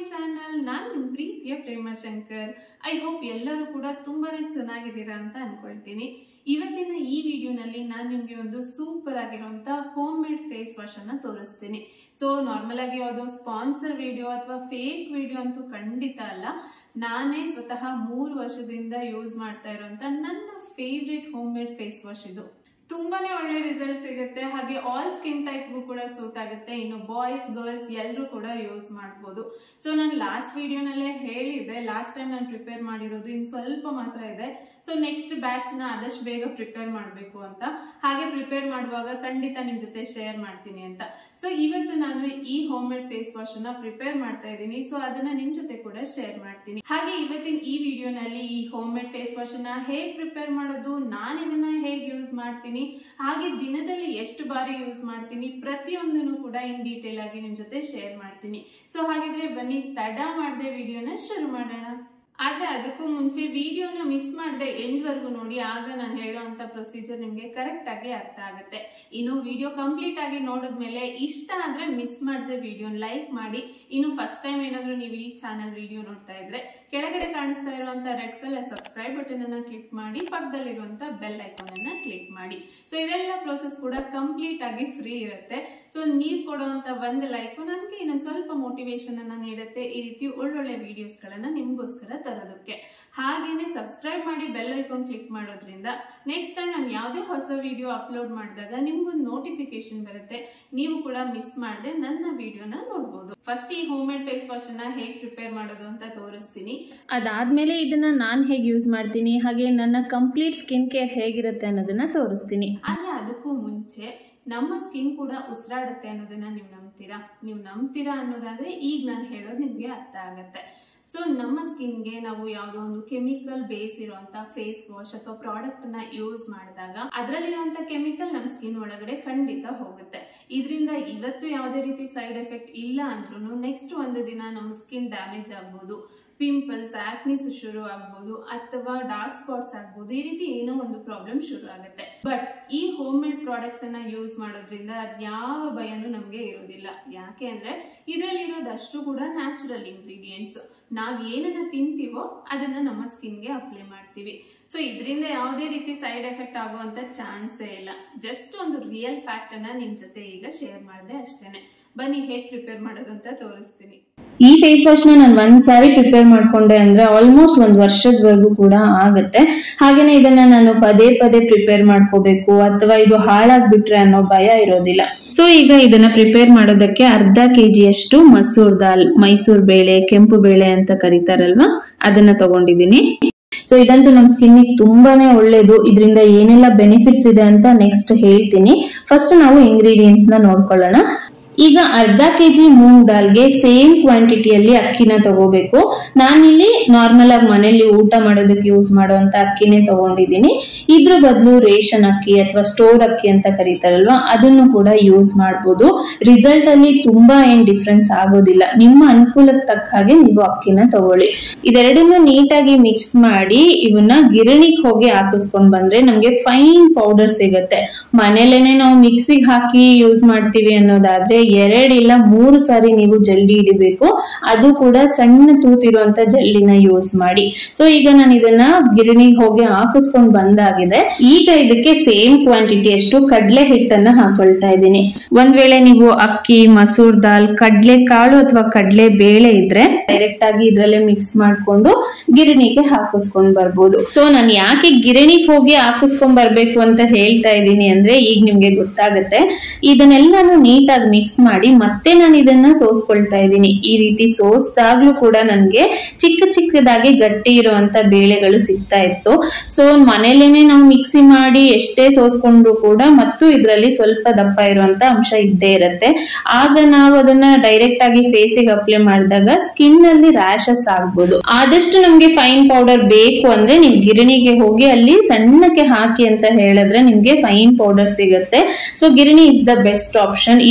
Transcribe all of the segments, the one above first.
channel ನಾನು ನಿಮ್ಮ ಪ್ರೀತಿಯ ಪ್ರೇಮ ಶಂಕರ್ ಐ ಹೋಪ್ ಎಲ್ಲರೂ ಕೂಡ ತುಂಬಾನೇ ಚೆನ್ನಾಗಿದ್ದೀರಾ ಅಂತ ಅನ್ಕೊಳ್ತೀನಿ ಇವತ್ತಿನ ಈ ವಿಡಿಯೋನಲ್ಲಿ ನಾನು ನಿಮಗೆ ಒಂದು ಸೂಪರ್ ಆಗಿರುವಂತ ಹೋಮ್ ಮೇಡ್ ಫೇಸ್ ವಾಶ್ ಅನ್ನ ತೋರಿಸ್ತೀನಿ ಸೊ ನಾರ್ಮಲ್ ಆಗಿ ಯಾವುದೋ ಸ್ಪಾನ್ಸರ್ ವಿಡಿಯೋ ಅಥವಾ ಫೇಕ್ ವಿಡಿಯೋ ಅಂತೂ ಖಂಡಿತ ಅಲ್ಲ ನಾನೇ ಸ್ವತಃ ಮೂರು ವರ್ಷದಿಂದ ಯೂಸ್ ಮಾಡ್ತಾ ಇರುವಂತ ನನ್ನ favourite home made face wash ಇದು ತುಂಬಾನೇ ಒಳ್ಳೆ ರಿಸಲ್ಟ್ ಸಿಗುತ್ತೆ ಹಾಗೆ ಆಲ್ ಸ್ಕಿನ್ ಟೈಪ್ಗೂ ಕೂಡ ಸೂಟ್ ಆಗುತ್ತೆ ಇನ್ನು ಬಾಯ್ಸ್ ಗರ್ಲ್ಸ್ ಎಲ್ಲರೂ ಕೂಡ ಯೂಸ್ ಮಾಡ್ಬೋದು ಸೊ ನಾನು ಲಾಸ್ಟ್ ವಿಡಿಯೋನಲ್ಲೇ ಹೇಳಿದೆ ಲಾಸ್ಟ್ ಟೈಮ್ ನಾನು ಪ್ರಿಪೇರ್ ಮಾಡಿರೋದು ಇನ್ನು ಸ್ವಲ್ಪ ಮಾತ್ರ ಇದೆ ಸೊ ನೆಕ್ಸ್ಟ್ ಬ್ಯಾಚ್ ನ ಆದಷ್ಟು ಬೇಗ ಪ್ರಿಪೇರ್ ಮಾಡಬೇಕು ಅಂತ ಹಾಗೆ ಪ್ರಿಪೇರ್ ಮಾಡುವಾಗ ಖಂಡಿತ ನಿಮ್ ಜೊತೆ ಶೇರ್ ಮಾಡ್ತೀನಿ ಅಂತ ಸೊ ಇವತ್ತು ನಾನು ಈ ಹೋಮ್ ಮೇಡ್ ಫೇಸ್ ವಾಶ್ ಅನ್ನ ಪ್ರಿಪೇರ್ ಮಾಡ್ತಾ ಇದ್ದೀನಿ ಸೊ ಅದನ್ನ ನಿಮ್ ಜೊತೆ ಕೂಡ ಶೇರ್ ಮಾಡ್ತೀನಿ ಹಾಗೆ ಇವತ್ತಿನ ಈ ವಿಡಿಯೋನಲ್ಲಿ ಈ ಹೋಮ್ ಮೇಡ್ ಫೇಸ್ ವಾಶ್ ಅನ್ನ ಹೇಗ್ ಪ್ರಿಪೇರ್ ಮಾಡೋದು ನಾನು ಇದನ್ನ ಹೇಗ್ ಯೂಸ್ ಮಾಡ್ತೀನಿ ಹಾಗೆ ದಿನದಲ್ಲಿ ಎಷ್ಟು ಬಾರಿ ಯೂಸ್ ಮಾಡ್ತೀನಿ ಪ್ರತಿಯೊಂದನ್ನು ಕೂಡ ಇನ್ ಡೀಟೇಲ್ ಆಗಿ ನಿಮ್ ಜೊತೆ ಶೇರ್ ಮಾಡ್ತೀನಿ ಸೊ ಹಾಗಿದ್ರೆ ಬನ್ನಿ ತಡ ಮಾಡದೆ ವಿಡಿಯೋನ ಶುರು ಮಾಡೋಣ ಆದ್ರೆ ಅದಕ್ಕೂ ಮುಂಚೆ ವಿಡಿಯೋನ ಮಿಸ್ ಮಾಡದೆ ಎಂಡ್ವರೆಗೂ ನೋಡಿ ಆಗ ನಾನು ಹೇಳುವಂತ ಪ್ರೊಸೀಜರ್ ನಿಮ್ಗೆ ಕರೆಕ್ಟ್ ಆಗಿ ಅರ್ಥ ಆಗುತ್ತೆ ಇನ್ನು ವಿಡಿಯೋ ಕಂಪ್ಲೀಟ್ ಆಗಿ ನೋಡಿದ್ಮೇಲೆ ಇಷ್ಟ ಆದ್ರೆ ಮಿಸ್ ಮಾಡದೆ ವಿಡಿಯೋ ಲೈಕ್ ಮಾಡಿ ಇನ್ನು ಫಸ್ಟ್ ಟೈಮ್ ಏನಾದ್ರು ನೀವು ಈ ಚಾನಲ್ ವಿಡಿಯೋ ನೋಡ್ತಾ ಇದ್ರೆ ಕೆಳಗಡೆ ಕಾಣಿಸ್ತಾ ಇರುವಂತ ರೆಡ್ ಕಲರ್ ಸಬ್ಸ್ಕ್ರೈಬ್ ಬಟನ್ ಅನ್ನ ಕ್ಲಿಕ್ ಮಾಡಿ ಪಕ್ಕದಲ್ಲಿರುವಂತ ಬೆಲ್ ಐಕಾನ್ ಅನ್ನ ಕ್ಲಿಕ್ ಮಾಡಿ ಸೊ ಇದೆಲ್ಲ ಪ್ರೋಸೆಸ್ ಕೂಡ ಕಂಪ್ಲೀಟ್ ಆಗಿ ಫ್ರೀ ಇರುತ್ತೆ ಸೊ ನೀವು ಕೊಡುವಂತ ಒಂದು ಲೈಕ್ ನನಗೆ ಇನ್ನೊಂದು ಸ್ವಲ್ಪ ಮೋಟಿವೇಶನ್ ಅನ್ನ ನೀಡುತ್ತೆ ಈ ರೀತಿ ಒಳ್ಳೊಳ್ಳೆ ವಿಡಿಯೋಸ್ ಗಳನ್ನ ನಿಮ್ಗೋಸ್ಕರ ತರೋದಕ್ಕೆ ಹಾಗೇನೆ ಸಬ್ಸ್ಕ್ರೈಬ್ ಮಾಡಿ ಬೆಲ್ ಐಕಾನ್ ಕ್ಲಿಕ್ ಮಾಡೋದ್ರಿಂದ ನೆಕ್ಸ್ಟ್ ಟೈಮ್ ನಾನು ಯಾವುದೇ ಹೊಸ ವಿಡಿಯೋ ಅಪ್ಲೋಡ್ ಮಾಡಿದಾಗ ನಿಮ್ಗೊಂದು ನೋಟಿಫಿಕೇಶನ್ ಬರುತ್ತೆ ನೀವು ಕೂಡ ಮಿಸ್ ಮಾಡದೆ ನನ್ನ ವಿಡಿಯೋನ ನೋಡ್ಬೋದು ಫಸ್ಟ್ ಈ ಹೋಮ್ ಮೇಡ್ ಫೇಸ್ ವಾಶ್ ಅನ್ನ ಹೇಗೆ ಪ್ರಿಪೇರ್ ಮಾಡೋದು ಅಂತ ತೋರಿಸ್ತೀನಿ ಅದಾದಮೇಲೆ ಇದನ್ನು ನಾನು ಹೇಗೆ ಯೂಸ್ ಮಾಡ್ತೀನಿ ಹಾಗೆ ನನ್ನ ಕಂಪ್ಲೀಟ್ ಸ್ಕಿನ್ ಕೇರ್ ಹೇಗಿರುತ್ತೆ ಅನ್ನೋದನ್ನು ತೋರಿಸ್ತೀನಿ ಆದ್ರೆ ಅದಕ್ಕೂ ಮುಂಚೆ ನಮ್ಮ ಸ್ಕಿನ್ ಕೂಡ ಉಸಿರಾಡುತ್ತೆ ಅನ್ನೋದನ್ನ ನೀವು ನಂಬ್ತೀರಾ ನೀವು ನಂಬ್ತೀರಾ ಅನ್ನೋದಾದ್ರೆ ಈಗ ನಾನು ಹೇಳೋದು ನಿಮ್ಗೆ ಅರ್ಥ ಆಗತ್ತೆ ಸೊ ನಮ್ಮ ಸ್ಕಿನ್ಗೆ ನಾವು ಯಾವುದೋ ಒಂದು ಕೆಮಿಕಲ್ ಬೇಸ್ ಇರುವಂತ ಫೇಸ್ ವಾಶ್ ಅಥವಾ ಪ್ರಾಡಕ್ಟ್ ನ ಯೂಸ್ ಮಾಡಿದಾಗ ಅದರಲ್ಲಿರುವಂತ ಕೆಮಿಕಲ್ ನಮ್ಮ ಸ್ಕಿನ್ ಒಳಗಡೆ ಖಂಡಿತ ಹೋಗುತ್ತೆ ಇದರಿಂದ ಇವತ್ತು ಯಾವುದೇ ರೀತಿ ಸೈಡ್ ಎಫೆಕ್ಟ್ ಇಲ್ಲ ಅಂದ್ರೂ ನೆಕ್ಸ್ಟ್ ಒಂದು ದಿನ ನಮ್ಮ ಸ್ಕಿನ್ ಡ್ಯಾಮೇಜ್ ಆಗ್ಬೋದು ಪಿಂಪಲ್ಸ್ ಆಕ್ನಿಸ್ ಶುರು ಆಗ್ಬೋದು ಅಥವಾ ಡಾರ್ಕ್ ಸ್ಪಾಟ್ಸ್ ಆಗ್ಬೋದು ಈ ರೀತಿ ಏನೋ ಒಂದು ಪ್ರಾಬ್ಲಮ್ ಶುರು ಆಗುತ್ತೆ ಬಟ್ ಈ ಹೋಮ್ ಮೇಡ್ ಪ್ರಾಡಕ್ಟ್ಸ್ ಅನ್ನ ಯೂಸ್ ಮಾಡೋದ್ರಿಂದ ಯಾವ ಭಯನೂ ನಮಗೆ ಇರೋದಿಲ್ಲ ಯಾಕೆ ಅಂದ್ರೆ ಇದರಲ್ಲಿ ಇರೋದಷ್ಟು ಕೂಡ ನ್ಯಾಚುರಲ್ ಇಂಗ್ರೀಡಿಯೆಂಟ್ಸ್ ನಾವ್ ಏನನ್ನ ತಿಂತೀವೋ ಅದನ್ನ ನಮ್ಮ ಸ್ಕಿನ್ಗೆ ಅಪ್ಲೈ ಮಾಡ್ತೀವಿ ಸೊ ಇದರಿಂದ ಯಾವುದೇ ರೀತಿ ಸೈಡ್ ಎಫೆಕ್ಟ್ ಆಗುವಂತ ಚಾನ್ಸೇ ಇಲ್ಲ ಜಸ್ಟ್ ಒಂದು ರಿಯಲ್ ಫ್ಯಾಕ್ಟ್ ಅನ್ನ ನಿಮ್ ಜೊತೆ ಈಗ ಶೇರ್ ಮಾಡಿದೆ ಅಷ್ಟೇನೆ ಬನ್ನಿ ಹೇಗ್ ಪ್ರಿಪೇರ್ ಮಾಡೋದು ಅಂತ ತೋರಿಸ್ತೀನಿ ಈ ಫೇಸ್ ವಾಶ್ನ ನಾನು ಒಂದ್ ಸಾರಿ ಪ್ರಿಪೇರ್ ಮಾಡ್ಕೊಂಡೆ ಅಂದ್ರೆ ಆಲ್ಮೋಸ್ಟ್ ಒಂದ್ ವರ್ಷದವರೆಗೂ ಕೂಡ ಆಗುತ್ತೆ ಹಾಗೇನೆ ಇದನ್ನ ನಾನು ಪದೇ ಪದೇ ಪ್ರಿಪೇರ್ ಮಾಡ್ಕೋಬೇಕು ಅಥವಾ ಇದು ಹಾಳಾಗ್ಬಿಟ್ರೆ ಅನ್ನೋ ಭಯ ಇರೋದಿಲ್ಲ ಸೊ ಈಗ ಇದನ್ನ ಪ್ರಿಪೇರ್ ಮಾಡೋದಕ್ಕೆ ಅರ್ಧ ಕೆಜಿಯಷ್ಟು ಮಸೂರ್ ದಾಲ್ ಮೈಸೂರ್ ಬೇಳೆ ಕೆಂಪು ಬೇಳೆ ಅಂತ ಕರೀತಾರಲ್ವಾ ಅದನ್ನ ತಗೊಂಡಿದ್ದೀನಿ ಸೊ ಇದಂತೂ ನಮ್ಮ ಸ್ಕಿನ್ನಿಗೆ ತುಂಬಾನೇ ಒಳ್ಳೇದು ಇದರಿಂದ ಏನೆಲ್ಲ ಬೆನಿಫಿಟ್ಸ್ ಇದೆ ಅಂತ ನೆಕ್ಸ್ಟ್ ಹೇಳ್ತೀನಿ ಫಸ್ಟ್ ನಾವು ಇಂಗ್ರೀಡಿಯೆಂಟ್ಸ್ ನ ನೋಡ್ಕೊಳ್ಳೋಣ ಈಗ ಅರ್ಧ ಕೆಜಿ ಮೂಂಗ್ ದಾಲ್ಗೆ ಸೇಮ್ ಕ್ವಾಂಟಿಟಿಯಲ್ಲಿ ಅಕ್ಕಿನ ತಗೋಬೇಕು ನಾನಿಲ್ಲಿ ನಾರ್ಮಲ್ ಆಗಿ ಮನೆಯಲ್ಲಿ ಊಟ ಮಾಡೋದಕ್ಕೆ ಯೂಸ್ ಮಾಡುವಂತ ಅಕ್ಕಿನೇ ತಗೊಂಡಿದ್ದೀನಿ ಇದ್ರ ಬದಲು ರೇಷನ್ ಅಕ್ಕಿ ಅಥವಾ ಸ್ಟೋರ್ ಅಕ್ಕಿ ಅಂತ ಕರೀತಾರಲ್ವಾ ಅದನ್ನು ಕೂಡ ಯೂಸ್ ಮಾಡ್ಬೋದು ರಿಸಲ್ಟ್ ಅಲ್ಲಿ ತುಂಬಾ ಏನ್ ಡಿಫ್ರೆನ್ಸ್ ಆಗೋದಿಲ್ಲ ನಿಮ್ಮ ಅನುಕೂಲಕ್ಕೆ ತಕ್ಕ ಹಾಗೆ ನೀವು ಅಕ್ಕಿನ ತಗೊಳ್ಳಿ ಇದೆರಡನ್ನು ನೀಟಾಗಿ ಮಿಕ್ಸ್ ಮಾಡಿ ಇವನ್ನ ಗಿರಣಿಗೆ ಹೋಗಿ ಹಾಕಿಸ್ಕೊಂಡ್ ಬಂದ್ರೆ ನಮ್ಗೆ ಫೈನ್ ಪೌಡರ್ ಸಿಗುತ್ತೆ ಮನೇಲೇನೆ ನಾವು ಮಿಕ್ಸಿಗೆ ಹಾಕಿ ಯೂಸ್ ಮಾಡ್ತೀವಿ ಅನ್ನೋದಾದ್ರೆ ಎರಡಿಲ್ಲ ಮೂರು ಸಾರಿ ನೀವು ಜಲ್ದಿ ಹಿಡಿಬೇಕು ಅದು ಕೂಡ ಸಣ್ಣ ತೂತಿರುವಂತ ಜಲ್ಲಿನ ಯೂಸ್ ಮಾಡಿ ಸೊ ಈಗ ನಾನು ಇದನ್ನ ಗಿರಣಿಗೆ ಹೋಗಿ ಹಾಕಿಸ್ಕೊಂಡ್ ಬಂದಾಗಿದೆ ಈಗ ಇದಕ್ಕೆ ಸೇಮ್ ಕ್ವಾಂಟಿಟಿ ಅಷ್ಟು ಕಡ್ಲೆ ಹಿಟ್ಟನ್ನ ಹಾಕೊಳ್ತಾ ಇದ್ದೀನಿ ಒಂದ್ ವೇಳೆ ನೀವು ಅಕ್ಕಿ ಮಸೂರ್ ದಾಲ್ ಕಡ್ಲೆ ಕಾಳು ಅಥವಾ ಕಡ್ಲೆ ಬೇಳೆ ಇದ್ರೆ ಡೈರೆಕ್ಟ್ ಆಗಿ ಇದ್ರಲ್ಲೇ ಮಿಕ್ಸ್ ಮಾಡ್ಕೊಂಡು ಗಿರಣಿಗೆ ಹಾಕಿಸ್ಕೊಂಡ್ ಬರ್ಬೋದು ಸೊ ನಾನು ಯಾಕೆ ಗಿರಣಿಗೆ ಹೋಗಿ ಹಾಕಿಸ್ಕೊಂಡ್ ಬರ್ಬೇಕು ಅಂತ ಹೇಳ್ತಾ ಇದ್ದೀನಿ ಅಂದ್ರೆ ಈಗ ನಿಮ್ಗೆ ಗೊತ್ತಾಗುತ್ತೆ ಇದನ್ನೆಲ್ಲಾನು ನೀಟಾಗಿ ಮಿಕ್ಸ್ ಮಾಡಿ ಮತ್ತೆ ನಾನು ಇದನ್ನ ಸೋಸ್ಕೊಳ್ತಾ ಇದ್ದೀನಿ ಈ ರೀತಿ ಸೋಸ್ದಾಗ್ಲೂ ಕೂಡ ನನ್ಗೆ ಚಿಕ್ಕ ಚಿಕ್ಕದಾಗಿ ಗಟ್ಟಿ ಇರುವಂತ ಬೇಳೆಗಳು ಸಿಗ್ತಾ ಇತ್ತು ಸೊ ಮನೇಲೇನೆ ನಾವು ಮಿಕ್ಸಿ ಮಾಡಿ ಎಷ್ಟೇ ಸೋಸ್ಕೊಂಡ್ರು ಕೂಡ ಮತ್ತು ಇದರಲ್ಲಿ ಸ್ವಲ್ಪ ದಪ್ಪ ಇರುವಂತ ಅಂಶ ಇದ್ದೇ ಇರುತ್ತೆ ಆಗ ನಾವು ಅದನ್ನ ಡೈರೆಕ್ಟ್ ಆಗಿ ಫೇಸಿಗೆ ಅಪ್ಲೈ ಮಾಡಿದಾಗ ಸ್ಕಿನ್ ಅಲ್ಲಿ ರ್ಯಾಶಸ್ ಆಗ್ಬೋದು ಆದಷ್ಟು ನಮ್ಗೆ ಫೈನ್ ಪೌಡರ್ ಬೇಕು ಅಂದ್ರೆ ನೀವು ಗಿರಣಿಗೆ ಹೋಗಿ ಅಲ್ಲಿ ಸಣ್ಣಕ್ಕೆ ಹಾಕಿ ಅಂತ ಹೇಳಿದ್ರೆ ನಿಮ್ಗೆ ಫೈನ್ ಪೌಡರ್ ಸಿಗುತ್ತೆ ಸೊ ಗಿರಣಿ ಇಸ್ ದ ಬೆಸ್ಟ್ ಆಪ್ಷನ್ ಇಲ್ಲ ನಾವು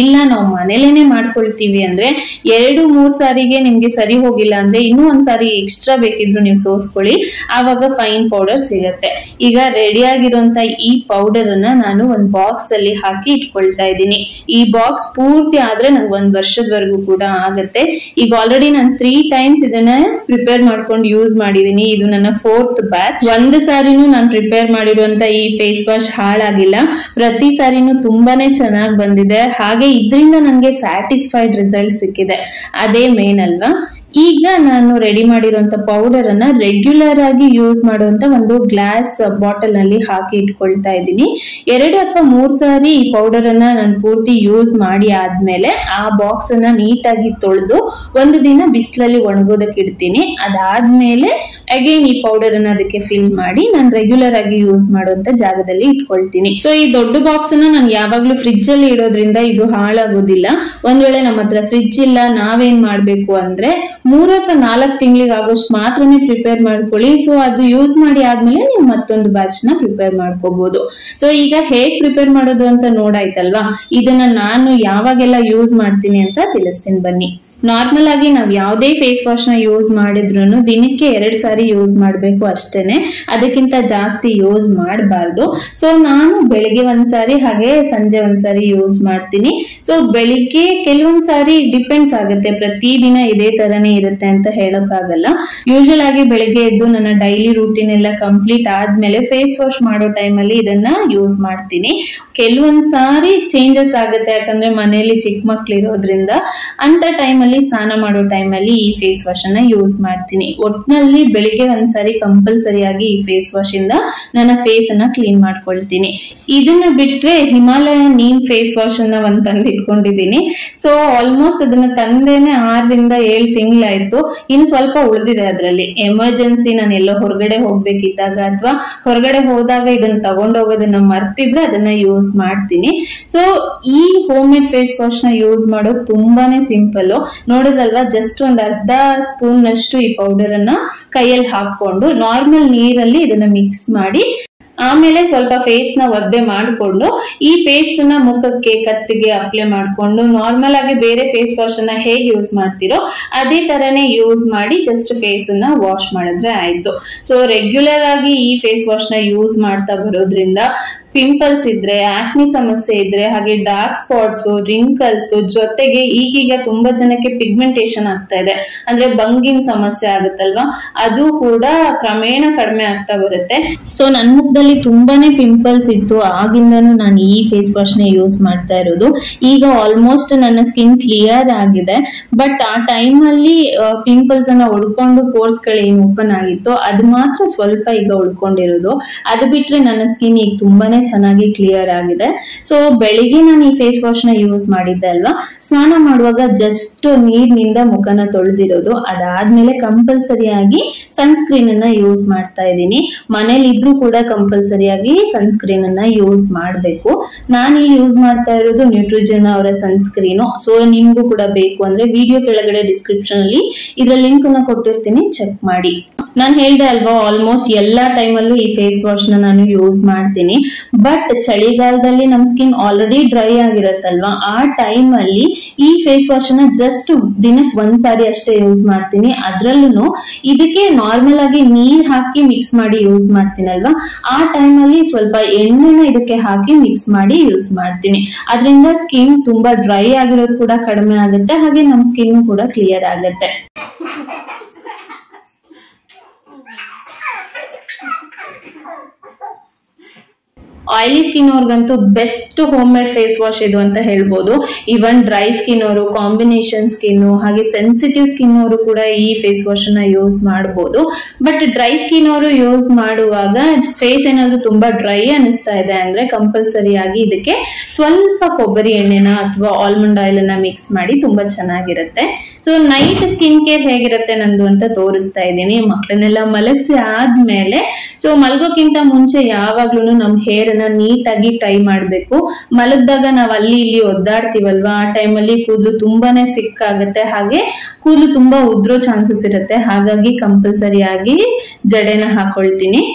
ನಾವು ಮನೇಲೇನೆ ಮಾಡ್ಕೊಳ್ತೀವಿ ಅಂದ್ರೆ ಎರಡು ಮೂರ್ ಸಾರಿಗೆ ನಿಮ್ಗೆ ಸರಿ ಹೋಗಿಲ್ಲ ಅಂದ್ರೆ ಇನ್ನೂ ಒಂದ್ ಸಾರಿ ಎಕ್ಸ್ಟ್ರಾ ಬೇಕಿದ್ರು ನೀವು ಸೋಸ್ಕೊಳ್ಳಿ ಆವಾಗ ಫೈನ್ ಪೌಡರ್ ಸಿಗತ್ತೆ ಈಗ ರೆಡಿ ಆಗಿರುವಂತ ಈ ಪೌಡರ್ ಅನ್ನ ನಾನು ಒಂದ್ ಬಾಕ್ಸ್ ಅಲ್ಲಿ ಹಾಕಿ ಇಟ್ಕೊಳ್ತಾ ಇದ್ದೀನಿ ಈ ಬಾಕ್ಸ್ ಪೂರ್ತಿ ಆದ್ರೆ ನಂಗೆ ಒಂದ್ ವರ್ಷದವರೆಗೂ ಕೂಡ ಆಗತ್ತೆ ಈಗ ಆಲ್ರೆಡಿ ನಾನು ತ್ರೀ ಟೈಮ್ಸ್ ಇದನ್ನ ಪ್ರಿಪೇರ್ ಮಾಡ್ಕೊಂಡು ಯೂಸ್ ಮಾಡಿದೀನಿ ಇದು ನನ್ನ ಫೋರ್ತ್ ಬ್ಯಾಚ್ ಒಂದು ಸಾರಿನೂ ನಾನು ಪ್ರಿಪೇರ್ ಮಾಡಿರುವಂತ ಈ ಫೇಸ್ ವಾಶ್ ಹಾಳಾಗಿಲ್ಲ ಪ್ರತಿ ಸಾರಿನೂ ತುಂಬಾನೇ ಚೆನ್ನಾಗಿ ಬಂದಿದೆ ಹಾಗೆ ಇದರಿಂದ ನನಗೆ ಸ್ಯಾಟಿಸ್ಫೈಡ್ ರಿಸಲ್ಟ್ ಸಿಕ್ಕಿದೆ ಅದೇ ಮೇನ್ ಅಲ್ವಾ ಈಗ ನಾನು ರೆಡಿ ಮಾಡಿರುವಂತ ಪೌಡರ್ ಅನ್ನ ರೆಗ್ಯುಲರ್ ಆಗಿ ಯೂಸ್ ಮಾಡುವಂತ ಒಂದು ಗ್ಲಾಸ್ ಬಾಟಲ್ ನಲ್ಲಿ ಹಾಕಿ ಇಟ್ಕೊಳ್ತಾ ಇದ್ದೀನಿ ಎರಡು ಅಥವಾ ಮೂರ್ ಸಾರಿ ಈ ಪೌಡರ್ ಅನ್ನ ನಾನು ಪೂರ್ತಿ ಯೂಸ್ ಮಾಡಿ ಆದ್ಮೇಲೆ ಆ ಬಾಕ್ಸ್ ಅನ್ನ ನೀಟಾಗಿ ತೊಳೆದು ಒಂದು ದಿನ ಬಿಸಿಲಲ್ಲಿ ಒಣಗೋದಕ್ಕೆ ಇಡ್ತೀನಿ ಅದಾದ್ಮೇಲೆ ಅಗೈನ್ ಈ ಪೌಡರ್ ಅನ್ನ ಅದಕ್ಕೆ ಫಿಲ್ ಮಾಡಿ ನಾನು ರೆಗ್ಯುಲರ್ ಆಗಿ ಯೂಸ್ ಮಾಡುವಂತ ಜಾಗದಲ್ಲಿ ಇಟ್ಕೊಳ್ತೀನಿ ಸೊ ಈ ದೊಡ್ಡ ಬಾಕ್ಸ್ ಅನ್ನ ನಾನು ಯಾವಾಗ್ಲೂ ಫ್ರಿಡ್ಜ್ ಅಲ್ಲಿ ಇಡೋದ್ರಿಂದ ಇದು ಹಾಳಾಗೋದಿಲ್ಲ ಒಂದ್ ವೇಳೆ ನಮ್ಮ ಹತ್ರ ಫ್ರಿಡ್ಜ್ ಇಲ್ಲ ನಾವೇನ್ ಮಾಡ್ಬೇಕು ಅಂದ್ರೆ ಮೂರು ಅಥವಾ ನಾಲ್ಕು ತಿಂಗಳಿಗೆ ಆಗೋಷ್ಟು ಮಾತ್ರನೇ ಪ್ರಿಪೇರ್ ಮಾಡ್ಕೊಳ್ಳಿ ಸೊ ಅದು ಯೂಸ್ ಮಾಡಿ ಆದ್ಮೇಲೆ ನೀವು ಮತ್ತೊಂದು ಬ್ಯಾಚ್ ನ ಪ್ರಿಪೇರ್ ಮಾಡ್ಕೋಬಹುದು ಸೊ ಈಗ ಹೇಗ್ ಪ್ರಿಪೇರ್ ಮಾಡೋದು ಅಂತ ನೋಡಾಯ್ತಲ್ವಾ ಇದನ್ನ ನಾನು ಯಾವಾಗೆಲ್ಲ ಯೂಸ್ ಮಾಡ್ತೀನಿ ಅಂತ ತಿಳಿಸ್ತೀನಿ ಬನ್ನಿ ನಾರ್ಮಲ್ ಆಗಿ ನಾವ್ ಯಾವುದೇ ಫೇಸ್ ವಾಶ್ ನ ಯೂಸ್ ಮಾಡಿದ್ರು ದಿನಕ್ಕೆ ಎರಡ್ ಸಾರಿ ಯೂಸ್ ಮಾಡ್ಬೇಕು ಅಷ್ಟೇನೆ ಅದಕ್ಕಿಂತ ಜಾಸ್ತಿ ಯೂಸ್ ಮಾಡಬಾರ್ದು ಸೊ ನಾನು ಬೆಳಿಗ್ಗೆ ಒಂದ್ಸಾರಿ ಹಾಗೆ ಸಂಜೆ ಒಂದ್ಸಾರಿ ಯೂಸ್ ಮಾಡ್ತೀನಿ ಸೊ ಬೆಳಿಗ್ಗೆ ಕೆಲವೊಂದ್ ಸಾರಿ ಡಿಪೆಂಡ್ಸ್ ಆಗುತ್ತೆ ಪ್ರತಿದಿನ ಇದೇ ತರನೇ ಇರುತ್ತೆ ಅಂತ ಹೇಳೋಕ್ಕಾಗಲ್ಲ ಯೂಶಲ್ ಆಗಿ ಬೆಳಿಗ್ಗೆ ಎದ್ದು ನನ್ನ ಡೈಲಿ ರೂಟೀನ್ ಎಲ್ಲ ಕಂಪ್ಲೀಟ್ ಆದ್ಮೇಲೆ ಫೇಸ್ ವಾಶ್ ಮಾಡೋ ಟೈಮಲ್ಲಿ ಇದನ್ನ ಯೂಸ್ ಮಾಡ್ತೀನಿ ಕೆಲವೊಂದ್ ಸಾರಿ ಚೇಂಜಸ್ ಆಗುತ್ತೆ ಯಾಕಂದ್ರೆ ಮನೆಯಲ್ಲಿ ಚಿಕ್ಕ ಮಕ್ಳು ಇರೋದ್ರಿಂದ ಅಂತ ಟೈಮಲ್ಲಿ ಸ್ನಾನ ಮಾಡೋ ಟೈಮಲ್ಲಿ ಈ ಫೇಸ್ ವಾಶ್ ಅನ್ನ ಯೂಸ್ ಮಾಡ್ತೀನಿ ಒಟ್ನಲ್ಲಿ ಬೆಳಿಗ್ಗೆ ಒಂದ್ಸಾರಿ ಕಂಪಲ್ಸರಿಯಾಗಿ ಈ ಫೇಸ್ ವಾಶ್ ಇಂದ ನನ್ನ ಫೇಸ್ ಅನ್ನ ಕ್ಲೀನ್ ಮಾಡ್ಕೊಳ್ತೀನಿ ಇದನ್ನ ಬಿಟ್ರೆ ಹಿಮಾಲಯ ನೀಮ್ ಫೇಸ್ ವಾಶ್ ಅನ್ನ ಒಂದ್ ತಂದು ಇಟ್ಕೊಂಡಿದ್ದೀನಿ ಸೊ ಆಲ್ಮೋಸ್ಟ್ ಅದನ್ನ ತಂದೇನೆ ಆರರಿಂದ ಏಳು ತಿಂಗಳಾಯ್ತು ಇನ್ನು ಸ್ವಲ್ಪ ಉಳಿದಿದೆ ಅದರಲ್ಲಿ ಎಮರ್ಜೆನ್ಸಿ ನಾನು ಎಲ್ಲೋ ಹೊರಗಡೆ ಹೋಗ್ಬೇಕಿದ್ದಾಗ ಅಥವಾ ಹೊರಗಡೆ ಹೋದಾಗ ಇದನ್ನ ತಗೊಂಡೋಗೋದನ್ನ ಮರ್ತಿದ್ರೆ ಅದನ್ನ ಯೂಸ್ ಮಾಡ್ತೀನಿ ಸೊ ಈ ಹೋಮ್ ಮೇಡ್ ಫೇಸ್ ವಾಶ್ ನ ಯೂಸ್ ಮಾಡೋದು ತುಂಬಾನೇ ಸಿಂಪಲ್ ನೋಡೋದಲ್ವಾ ಜಸ್ಟ್ ಒಂದ್ ಅರ್ಧ ಸ್ಪೂನ್ ನಷ್ಟು ಈ ಪೌಡರ್ ಅನ್ನ ಕೈಯಲ್ಲಿ ಹಾಕೊಂಡು ನಾರ್ಮಲ್ ನೀರಲ್ಲಿ ಇದನ್ನ ಮಿಕ್ಸ್ ಮಾಡಿ ಆಮೇಲೆ ಸ್ವಲ್ಪ ಫೇಸ್ ನ ಒದ್ದೆ ಮಾಡಿಕೊಂಡು ಈ ಪೇಸ್ಟ್ ನ ಮುಖಕ್ಕೆ ಕತ್ತಿಗೆ ಅಪ್ಲೈ ಮಾಡಿಕೊಂಡು ನಾರ್ಮಲ್ ಆಗಿ ಬೇರೆ ಫೇಸ್ ವಾಶ್ ಅನ್ನ ಹೇಗೆ ಯೂಸ್ ಮಾಡ್ತಿರೋ ಅದೇ ತರನೇ ಯೂಸ್ ಮಾಡಿ ಜಸ್ಟ್ ಫೇಸ್ ಅನ್ನ ವಾಶ್ ಮಾಡಿದ್ರೆ ಆಯ್ತು ಸೊ ರೆಗ್ಯುಲರ್ ಆಗಿ ಈ ಫೇಸ್ ವಾಶ್ ನ ಯೂಸ್ ಮಾಡ್ತಾ ಬರೋದ್ರಿಂದ ಪಿಂಪಲ್ಸ್ ಇದ್ರೆ ಆಕ್ನಿ ಸಮಸ್ಯೆ ಇದ್ರೆ ಹಾಗೆ ಡಾರ್ಕ್ ಸ್ಪಾಟ್ಸ್ ರಿಂಕಲ್ಸ್ ಜೊತೆಗೆ ಈಗೀಗ ತುಂಬಾ ಜನಕ್ಕೆ ಪಿಗ್ಮೆಂಟೇಶನ್ ಆಗ್ತಾ ಇದೆ ಅಂದ್ರೆ ಬಂಗಿನ ಸಮಸ್ಯೆ ಆಗುತ್ತಲ್ವಾ ಅದು ಕೂಡ ಕ್ರಮೇಣ ಕಡಿಮೆ ಆಗ್ತಾ ಬರುತ್ತೆ ಸೊ ನನ್ನ ಮುಖದಲ್ಲಿ ತುಂಬಾನೇ ಪಿಂಪಲ್ಸ್ ಇತ್ತು ಆಗಿಂದನೂ ನಾನು ಈ ಫೇಸ್ ವಾಶ್ ನ ಯೂಸ್ ಮಾಡ್ತಾ ಇರೋದು ಈಗ ಆಲ್ಮೋಸ್ಟ್ ನನ್ನ ಸ್ಕಿನ್ ಕ್ಲಿಯರ್ ಆಗಿದೆ ಬಟ್ ಆ ಟೈಮ್ ಅಲ್ಲಿ ಪಿಂಪಲ್ಸ್ ಅನ್ನ ಉಳ್ಕೊಂಡು ಪೋರ್ಸ್ ಗಳು ಏನು ಓಪನ್ ಆಗಿತ್ತು ಅದು ಮಾತ್ರ ಸ್ವಲ್ಪ ಈಗ ಉಳ್ಕೊಂಡಿರೋದು ಅದು ಬಿಟ್ರೆ ನನ್ನ ಸ್ಕಿನ್ ಈಗ ತುಂಬಾನೇ ಚೆನ್ನಾಗಿ ಕ್ಲಿಯರ್ ಆಗಿದೆ ಸೊ ಬೆಳಿಗ್ಗೆ ನಾನು ಈ ಫೇಸ್ ವಾಶ್ ನ ಯೂಸ್ ಮಾಡಿದ್ದೆ ಅಲ್ವಾ ಸ್ನಾನ ಮಾಡುವಾಗ ಜಸ್ಟ್ ನೀರಿನಿಂದ ಮುಖನ ತೊಳೆದಿರೋದು ಅದಾದ್ಮೇಲೆ ಕಂಪಲ್ಸರಿಯಾಗಿ ಸನ್ಸ್ಕ್ರೀನ್ ಅನ್ನ ಯೂಸ್ ಮಾಡ್ತಾ ಇದ್ದೀನಿ ಮನೇಲಿ ಇದ್ರೂ ಕೂಡ ಕಂಪಲ್ಸರಿಯಾಗಿ ಸನ್ಸ್ಕ್ರೀನ್ ಅನ್ನ ಯೂಸ್ ಮಾಡಬೇಕು ನಾನು ಇಲ್ಲಿ ಯೂಸ್ ಮಾಡ್ತಾ ಇರೋದು ನ್ಯೂಟ್ರಿಜನ್ ಅವರ ಸನ್ಸ್ಕ್ರೀನು ಸೊ ನಿಮ್ಗೂ ಕೂಡ ಬೇಕು ಅಂದ್ರೆ ವಿಡಿಯೋ ಕೆಳಗಡೆ ಡಿಸ್ಕ್ರಿಪ್ಷನ್ ಅಲ್ಲಿ ಇದರ ಲಿಂಕ್ ಅನ್ನ ಕೊಟ್ಟಿರ್ತೀನಿ ಚೆಕ್ ಮಾಡಿ ನಾನು ಹೇಳ್ದೆ ಅಲ್ವಾ ಆಲ್ಮೋಸ್ಟ್ ಎಲ್ಲಾ ಟೈಮಲ್ಲೂ ಈ ಫೇಸ್ ವಾಶ್ ನ ನಾನು ಯೂಸ್ ಮಾಡ್ತೀನಿ ಬಟ್ ಚಳಿಗಾಲದಲ್ಲಿ ನಮ್ ಸ್ಕಿನ್ ಆಲ್ರೆಡಿ ಡ್ರೈ ಆಗಿರತ್ತಲ್ವಾ ಆ ಟೈಮ್ ಅಲ್ಲಿ ಈ ಫೇಸ್ ವಾಶ್ ನ ಜಸ್ಟ್ ದಿನಕ್ಕೆ ಒಂದ್ ಸಾರಿ ಅಷ್ಟೇ ಯೂಸ್ ಮಾಡ್ತೀನಿ ಅದ್ರಲ್ಲೂ ಇದಕ್ಕೆ ನಾರ್ಮಲ್ ಆಗಿ ನೀರ್ ಹಾಕಿ ಮಿಕ್ಸ್ ಮಾಡಿ ಯೂಸ್ ಮಾಡ್ತೀನಲ್ವಾ ಆ ಟೈಮ್ ಅಲ್ಲಿ ಸ್ವಲ್ಪ ಎಣ್ಣೆನ ಇದಕ್ಕೆ ಹಾಕಿ ಮಿಕ್ಸ್ ಮಾಡಿ ಯೂಸ್ ಮಾಡ್ತೀನಿ ಅದರಿಂದ ಸ್ಕಿನ್ ತುಂಬಾ ಡ್ರೈ ಆಗಿರೋದು ಕೂಡ ಕಡಿಮೆ ಆಗುತ್ತೆ ಹಾಗೆ ನಮ್ ಸ್ಕಿನ್ ಕೂಡ ಕ್ಲಿಯರ್ ಆಗುತ್ತೆ ಆಯಿಲಿ ಸ್ಕಿನ್ ಅವ್ರಿಗಂತೂ best home made face wash ಇದು ಅಂತ ಹೇಳ್ಬೋದು ಇವನ್ ಡ್ರೈ ಸ್ಕಿನ್ ಅವರು ಕಾಂಬಿನೇಷನ್ ಸ್ಕಿನ್ ಹಾಗೆ ಸೆನ್ಸಿಟಿವ್ ಸ್ಕಿನ್ ಅವರು ಕೂಡ ಈ ಫೇಸ್ ವಾಶ್ ನ ಯೂಸ್ ಮಾಡಬಹುದು ಬಟ್ ಡ್ರೈ ಸ್ಕಿನ್ ಅವರು ಯೂಸ್ ಮಾಡುವಾಗ ಫೇಸ್ ಏನಾದ್ರು ತುಂಬಾ ಡ್ರೈ ಅನಿಸ್ತಾ ಇದೆ ಅಂದ್ರೆ ಕಂಪಲ್ಸರಿ ಆಗಿ ಇದಕ್ಕೆ ಸ್ವಲ್ಪ ಕೊಬ್ಬರಿ ಎಣ್ಣೆನ ಅಥವಾ ಆಲ್ಮಂಡ್ ಆಯಿಲ್ ಅನ್ನ ಮಿಕ್ಸ್ ಮಾಡಿ ತುಂಬಾ ಚೆನ್ನಾಗಿರುತ್ತೆ ಸೊ ನೈಟ್ ಸ್ಕಿನ್ ಕೇರ್ ಹೇಗಿರುತ್ತೆ ನಂದು ಅಂತ ತೋರಿಸ್ತಾ ಇದ್ದೀನಿ ಮಕ್ಕಳನ್ನೆಲ್ಲ ಮಲಗಿಸಿ ಆದ್ಮೇಲೆ ಸೊ ಮಲಗೋಕ್ಕಿಂತ ಮುಂಚೆ ಯಾವಾಗ್ಲೂ ನಮ್ ಹೇರ್ ಅನ್ನ ನೀಟಾಗಿ ಟೈ ಮಾಡ್ಬೇಕು ಮಲಗ್ದಾಗ ನಾವ್ ಅಲ್ಲಿ ಇಲ್ಲಿ ಒದ್ದಾಡ್ತೀವಲ್ವಾ ಆ ಟೈಮಲ್ಲಿ ಕೂದಲು ತುಂಬಾನೇ ಸಿಕ್ಕಾಗುತ್ತೆ ಹಾಗೆ ಕೂದಲು ತುಂಬಾ ಉದ್ರೋ ಚಾನ್ಸಸ್ ಇರುತ್ತೆ ಹಾಗಾಗಿ ಕಂಪಲ್ಸರಿ ಆಗಿ ಜಡೆನ ಹಾಕೊಳ್ತೀನಿ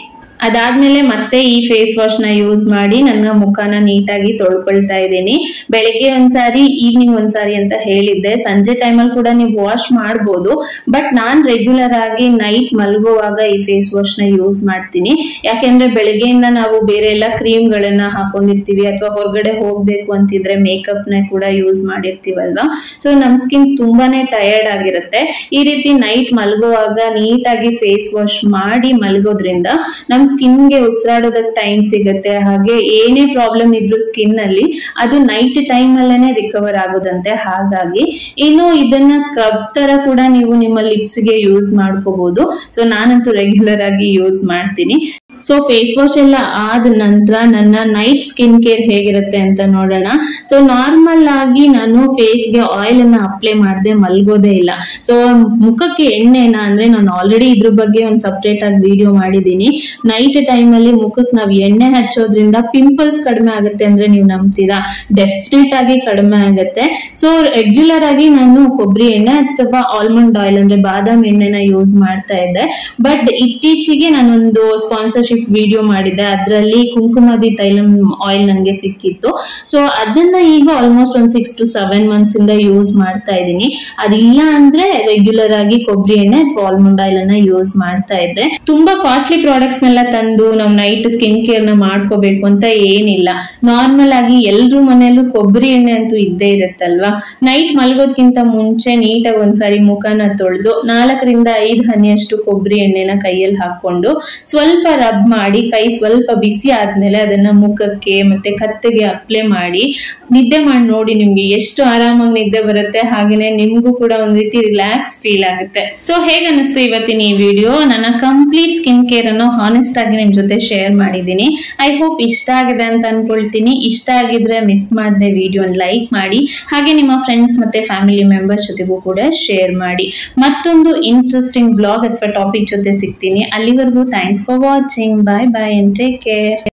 ಅದಾದ್ಮೇಲೆ ಮತ್ತೆ ಈ ಫೇಸ್ ವಾಶ್ ನ ಯೂಸ್ ಮಾಡಿ ನನ್ನ ಮುಖನ ನೀಟಾಗಿ ತೊಳ್ಕೊಳ್ತಾ ಇದ್ದೀನಿ ಬೆಳಗ್ಗೆ ಒಂದ್ಸಾರಿ ಈವ್ನಿಂಗ್ ಒಂದ್ಸಾರಿ ಅಂತ ಹೇಳಿದ್ದೆ ಸಂಜೆ ಟೈಮಲ್ಲಿ ಕೂಡ ನೀವು ವಾಶ್ ಮಾಡ್ಬೋದು ಬಟ್ ನಾನ್ ರೆಗ್ಯುಲರ್ ಆಗಿ ನೈಟ್ ಮಲಗುವಾಗ ಈ ಫೇಸ್ ವಾಶ್ ನ ಯೂಸ್ ಮಾಡ್ತೀನಿ ಯಾಕೆಂದ್ರೆ ಬೆಳಗ್ಗೆಯಿಂದ ನಾವು ಬೇರೆ ಎಲ್ಲ ಕ್ರೀಮ್ ಗಳನ್ನ ಹಾಕೊಂಡಿರ್ತೀವಿ ಅಥವಾ ಹೊರಗಡೆ ಹೋಗ್ಬೇಕು ಅಂತಿದ್ರೆ ಮೇಕಪ್ ನ ಕೂಡ ಯೂಸ್ ಮಾಡಿರ್ತೀವಲ್ವಾ ಸೊ ನಮ್ ಸ್ಕಿನ್ ತುಂಬಾನೇ ಟಯರ್ಡ್ ಆಗಿರುತ್ತೆ ಈ ರೀತಿ ನೈಟ್ ಮಲಗುವಾಗ ನೀಟಾಗಿ ಫೇಸ್ ವಾಶ್ ಮಾಡಿ ಮಲಗೋದ್ರಿಂದ ನಮ್ ಸ್ಕಿನ್ಗೆ ಉಸಿರಾಡೋದಕ್ಕೆ ಟೈಮ್ ಸಿಗುತ್ತೆ ಹಾಗೆ ಏನೇ ಪ್ರಾಬ್ಲಮ್ ಇದ್ರು ಸ್ಕಿನ್ ಅಲ್ಲಿ ಅದು ನೈಟ್ ಟೈಮ್ ಅಲ್ಲೇನೆ ರಿಕವರ್ ಆಗೋದಂತೆ ಹಾಗಾಗಿ ಇನ್ನು ಇದನ್ನ ಸ್ಕ್ರಬ್ ತರ ಕೂಡ ನೀವು ನಿಮ್ಮ lips ಗೆ ಯೂಸ್ ಮಾಡ್ಕೋಬಹುದು ಸೊ ನಾನಂತೂ ರೆಗ್ಯುಲರ್ ಆಗಿ ಯೂಸ್ ಮಾಡ್ತೀನಿ ಸೊ ಫೇಸ್ ವಾಶ್ ಎಲ್ಲ ಆದ ನಂತರ ನನ್ನ ನೈಟ್ ಸ್ಕಿನ್ ಕೇರ್ ಹೇಗಿರುತ್ತೆ ಅಂತ ನೋಡೋಣ ಸೊ ನಾರ್ಮಲ್ ಆಗಿ ನಾನು ಫೇಸ್ಗೆ ಆಯಿಲ್ ಅನ್ನ ಅಪ್ಲೈ ಮಾಡದೆ ಮಲ್ಗೋದೇ ಇಲ್ಲ ಸೊ ಮುಖಕ್ಕೆ ಎಣ್ಣೆನ ಅಂದ್ರೆ ನಾನು ಆಲ್ರೆಡಿ ಇದ್ರ ಬಗ್ಗೆ ಒಂದು ಸಪ್ರೇಟ್ ಆಗಿ ವಿಡಿಯೋ ಮಾಡಿದ್ದೀನಿ ನೈಟ್ ಟೈಮ್ ಅಲ್ಲಿ ಮುಖಕ್ಕೆ ನಾವು ಎಣ್ಣೆ ಹಚ್ಚೋದ್ರಿಂದ ಪಿಂಪಲ್ಸ್ ಕಡಿಮೆ ಆಗುತ್ತೆ ಅಂದ್ರೆ ನೀವು ನಂಬ್ತೀರಾ ಡೆಫಿನೆಟ್ ಆಗಿ ಕಡಿಮೆ ಆಗುತ್ತೆ ಸೊ ರೆಗ್ಯುಲರ್ ಆಗಿ ನಾನು ಕೊಬ್ಬರಿ ಎಣ್ಣೆ ಅಥವಾ ಆಲ್ಮಂಡ್ ಆಯಿಲ್ ಅಂದ್ರೆ ಬಾದಾಮ್ ಎಣ್ಣೆನ ಯೂಸ್ ಮಾಡ್ತಾ ಇದ್ದೆ ಬಟ್ ಇತ್ತೀಚೆಗೆ ನಾನೊಂದು ಸ್ಪಾನ್ಸರ್ಶಿಪ್ ವಿಡಿಯೋ ಮಾಡಿದ್ದೆ ಅದರಲ್ಲಿ ಕುಂಕುಮಾದಿ ತೈಲಂ ಆಯಿಲ್ ನನಗೆ ಸಿಕ್ಕಿತ್ತು ಸೊ ಅದನ್ನ ಈಗ ಆಲ್ಮೋಸ್ಟ್ ಒಂದು ಸಿಕ್ಸ್ ಟು ಸೆವೆನ್ ಮಂತ್ಸ್ ಇಂದ ಯೂಸ್ ಮಾಡ್ತಾ ಇದ್ದೀನಿ ಅದಿಲ್ಲ ಅಂದ್ರೆ ರೆಗ್ಯುಲರ್ ಆಗಿ ಕೊಬ್ಬರಿ ಎಣ್ಣೆ ಅಥವಾ ಆಲ್ಮಂಡ್ ಆಯಿಲ್ ಅನ್ನ ಯೂಸ್ ಮಾಡ್ತಾ ಇದ್ದೆ ತುಂಬಾ ಕಾಸ್ಟ್ಲಿ ಪ್ರಾಡಕ್ಟ್ಸ್ ನೆಲ್ಲ ತಂದು ನಾವು ನೈಟ್ ಸ್ಕಿನ್ ಕೇರ್ ನ ಮಾಡ್ಕೋಬೇಕು ಅಂತ ಏನಿಲ್ಲ ನಾರ್ಮಲ್ ಆಗಿ ಎಲ್ರ ಮನೆಯಲ್ಲೂ ಕೊಬ್ಬರಿ ಎಣ್ಣೆ ಅಂತೂ ಇದ್ದೇ ಇರುತ್ತಲ್ವಾ ನೈಟ್ ಮಲಗೋದ್ಕಿಂತ ಮುಂಚೆ ನೀಟಾಗಿ ಒಂದ್ಸಾರಿ ಮುಖನ ತೊಳೆದು ನಾಲ್ಕರಿಂದ ಐದು ಹನಿಯಷ್ಟು ಕೊಬ್ಬರಿ ಎಣ್ಣೆನ ಕೈಯಲ್ಲಿ ಹಾಕೊಂಡು ಸ್ವಲ್ಪ ರಬ್ ಮಾಡಿ ಕೈ ಸ್ವಲ್ಪ ಬಿಸಿ ಆದ್ಮೇಲೆ ಅದನ್ನ ಮುಖಕ್ಕೆ ಮತ್ತೆ ಕತ್ತಿಗೆ ಅಪ್ಲೈ ಮಾಡಿ ನಿದ್ದೆ ಮಾಡಿ ನೋಡಿ ನಿಮ್ಗೆ ಎಷ್ಟು ಆರಾಮಾಗಿ ನಿದ್ದೆ ಬರುತ್ತೆ ಹಾಗೇನೆ ನಿಮ್ಗೂ ಕೂಡ ಒಂದ್ ರೀತಿ ರಿಲ್ಯಾಕ್ಸ್ ಫೀಲ್ ಆಗುತ್ತೆ ಸೊ ಹೇಗ ಅನಿಸ್ತು ಇವತ್ತಿನ ಈ ವಿಡಿಯೋ ನನ್ನ ಕಂಪ್ಲೀಟ್ ಸ್ಕಿನ್ ಕೇರ್ ಅನ್ನು ಹಾನೆಸ್ಟ್ ಆಗಿ ನಿಮ್ ಜೊತೆ ಶೇರ್ ಮಾಡಿದ್ದೀನಿ ಐ ಹೋಪ್ ಇಷ್ಟ ಆಗಿದೆ ಅಂತ ಅನ್ಕೊಳ್ತೀನಿ ಇಷ್ಟ ಆಗಿದ್ರೆ ಮಿಸ್ ಮಾಡದೆ ವಿಡಿಯೋ ಲೈಕ್ ಮಾಡಿ ಹಾಗೆ ನಿಮ್ಮ ಫ್ರೆಂಡ್ಸ್ ಮತ್ತೆ ಫ್ಯಾಮಿಲಿ ಮೆಂಬರ್ಸ್ ಜೊತೆಗೂ ಕೂಡ ಶೇರ್ ಮಾಡಿ ಮತ್ತೊಂದು ಇಂಟ್ರೆಸ್ಟಿಂಗ್ ಬ್ಲಾಗ್ ಅಥವಾ ಟಾಪಿಕ್ ಜೊತೆ ಸಿಗ್ತೀನಿ ಅಲ್ಲಿವರೆಗೂ thanks for watching bye bye and take care